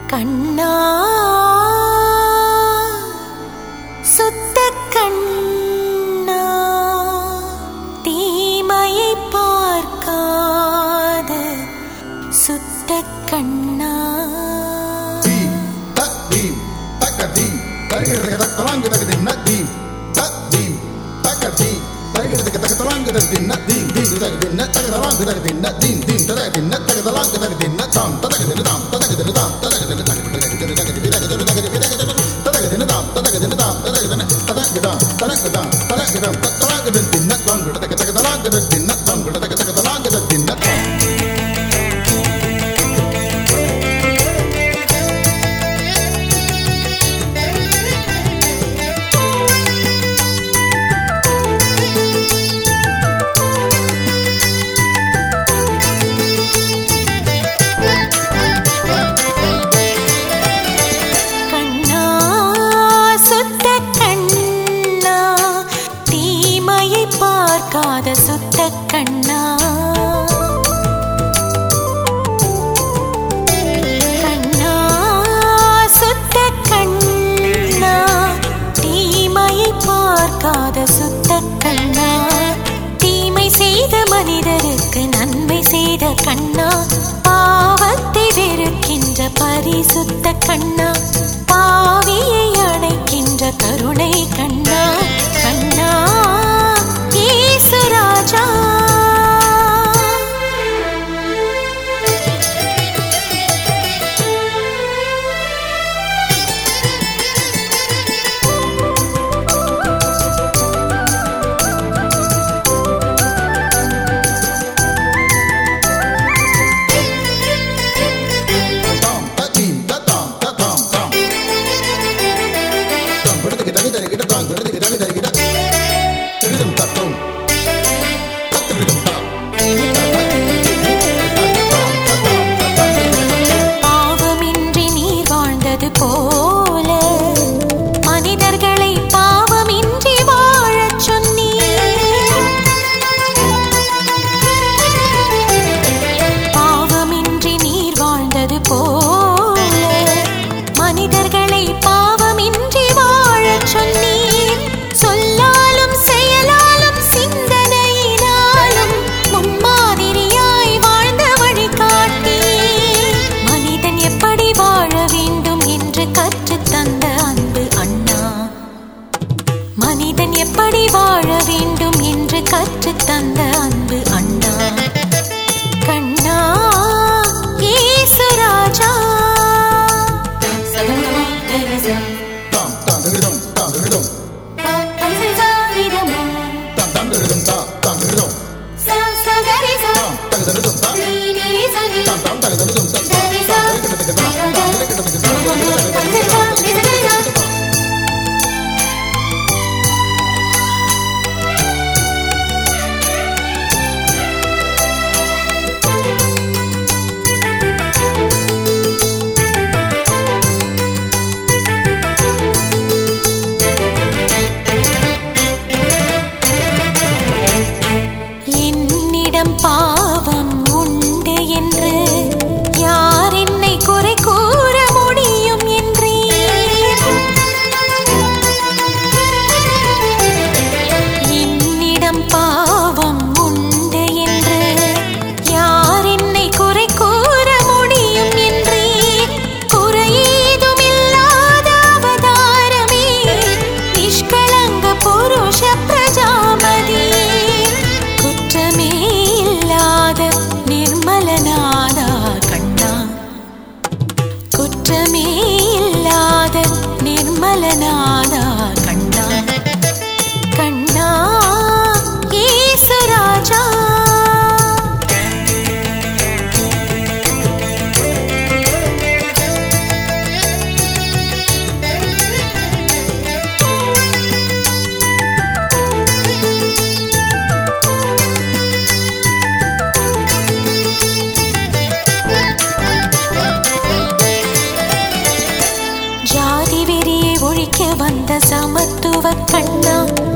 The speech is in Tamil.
கண்ணா சுத்த கண்ணா தீமையை பார்க்காத சுத்த கண்ணா தீம் தீம் தக்கதீம் தருகிறதுக்கு தக்கலாங்கு தகுதின்ன தீம் தீம் தக்கதீம் தருகிறதுக்கு தக்கலாங்கு தகுதின்ன தீம் தீம் தகுதின்ன தகதலாங்கு தகுதின்ன தீம் தீம் தகுதின்ன தகதலாங்கு தகுதின்ன தாம் ததகுதின தாம் ததகுதின தாம் ததகுதின தகதின தகதின தகதின தகதின தகதின தாம் ததகுதின தாம் ததகுதின ததகுதாம் ததகுதாம் ததகுதாம் தத்தலாங்கு தகுதின்ன தாம் கிடதக தகதலாங்கு தகுதின்ன தாம் கிடதக தகதலாங்கு தகுதின்ன தாம் கண்ணா சுத்த கண்ணா தீமையை பார்க்காத சுத்த கண்ணா கண்ணா சுத்த கண்ணா தீமையை பார்க்காத சுத்த கண்ணா தீமை செய்த மனிதருக்கு நன்மை செய்த கண்ணா பாவத்தை வெறுக்கின்ற பரிசுத்த கண்ணா பாவியை அணைக்கின்ற கருணை கண்ணா கண்ணா ஈசுராஜா தாம் தீம் ததாம் ததாம் தாம் தாம் கிடதக தகதரிகிட தாம் கிடதக தகதரிகிட திருதம் தத்தம் தத்திருதம் தாம் பாவமின்றி நீர் வாழ்ந்தது போல மனிதர்களை பாவமின்றி வாழச் சொன்னீர் பாவமின்றி நீர் வாழ்ந்தது போல மனிதர்களை பாவமின்றி வாழச் சொன்னீர் சொல்லாலும் செயலாலும் சிந்தனையினாலும் முன்மாதிரியாய் வாழ்ந்த வழிகாட்டி மனிதன் எப்படி வாழ வேண்டும் என்று கற்றுத் தந்த அன்பு அண்ணா மனிதன் எப்படி வாழ வேண்டும் என்று கற்றுத் தந்த அன்பு அண்ணா கண்ணா ஈசுராஜா தாம் தாம் திருதம் தாம் திருதம் தாம் தாம் திருதம் தாம் தாம் திருதம் தாம் தகதரிதம் தாம் தாம் தாம் தகதரிதம் தாம் தாம் கிடதக தாம் தாம் கிடதக தாம் என்னிடம் பாவம் உண்டு என்று யார் என்னை குறை கூற முடியும் என்றீர் என்னிடம் பாவம் உண்டு என்று யார் என்னை குறை கூற முடியும் என்றீர் குறையேதும் இல்லாத அவதாரமே நிஷ்களங்க புருஷ பிரஜாபதி குற்றமே இல்லாத நிர்மலநாதா கண்ணா குற்றமே இல்லாத நிர்மலநாதா கண்ணா கண்ணா ஈசுராஜா ஜாதி வெறியை ஒழிக்க வந்த சமத்துவ கண்ணா